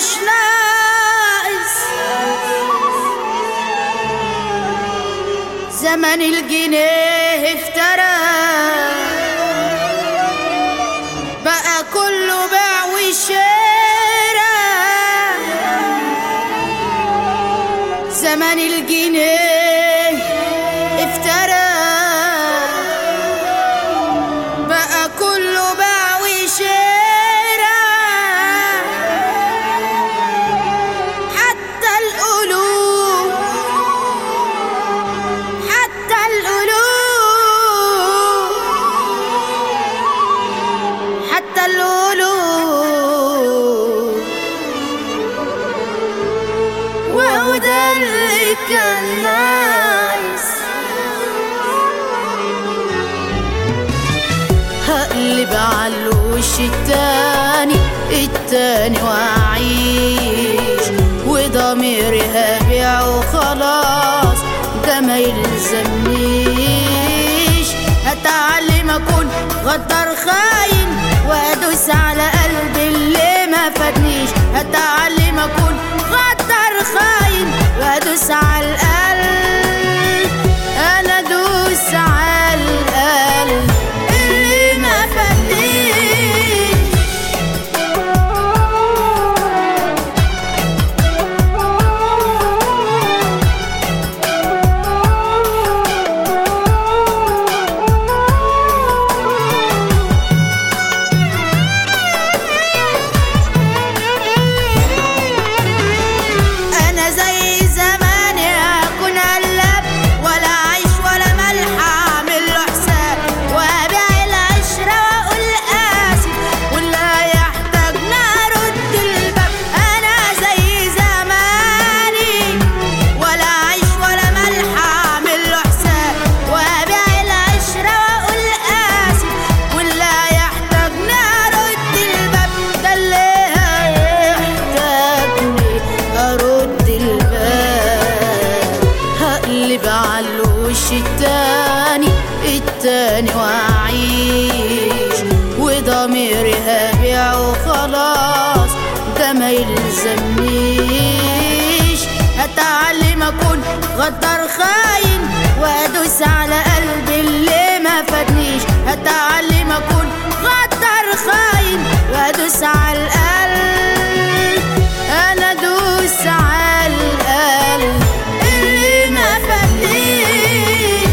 ناقص زمن الجنيه افترى بقى كله باع وشراء زمن الجنيه افترى بقى كله باع وشراء حتى القلوب حتى القلوب حتى القلوب وهو ده اللي كان ناقص هقلب على الوش التاني التاني واعيش وضميري هبيع وخلاص ده ما يلزمنيش هتعلم اكون غدار خاين وادوس على قلبي اللي ما فادنيش هتعلم اكون غدار خاين وادوس على القلب انا ادوس على القلب اللي ما فادنيش انا زي زمان اكون قلب ولا عيش ولا ملح اعمل له حساب وابيع العشره واقول اسف واللي يحتاجنا ارد الباب انا زي زماني ولا عيش ولا ملح اعمل له حساب وابيع العشره واقول اسف واللي يحتاجنا ارد الباب ده اللي هيحتاجني ارد الباب هقلب على الوش التاني التاني واعيش وضميري هبيع وخلاص ده ما يلزمنيش هتعلم اكون غدار خاين وادوس على قلبي اللي ما فادنيش هتعلم اكون غدار خاين وادوس على القلب انا ادوس على القلب اللي ما فادنيش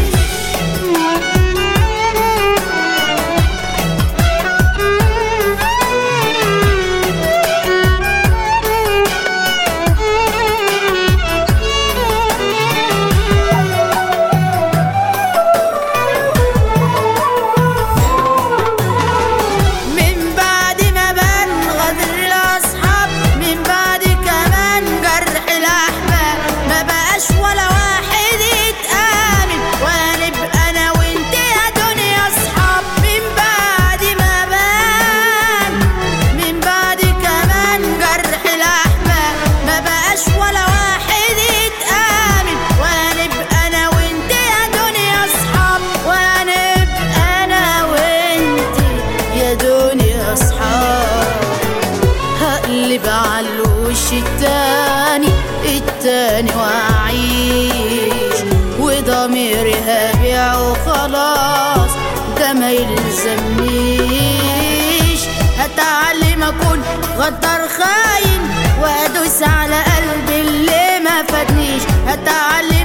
من بعد ما بان غدر الاصحاب من بعد كمان جرح الاحباب ما بقاش ولا واحد يتآمن ولا نبقى انا وانت يا دنيا اصحاب من بعد ما بان من بعد كمان جرح الاحباب ما بقاش ولا واحد يتآمن ولا نبقى انا وانت يا دنيا اصحاب ولا نبقى انا وانت يا دنيا اصحاب هقلب على الوش التاني التاني واعيش وضميري هبيع وخلاص ده ما يلزمنيش هتعلم اكون غدار خاين وادوس على قلبي اللي ما فادنيش هتعلم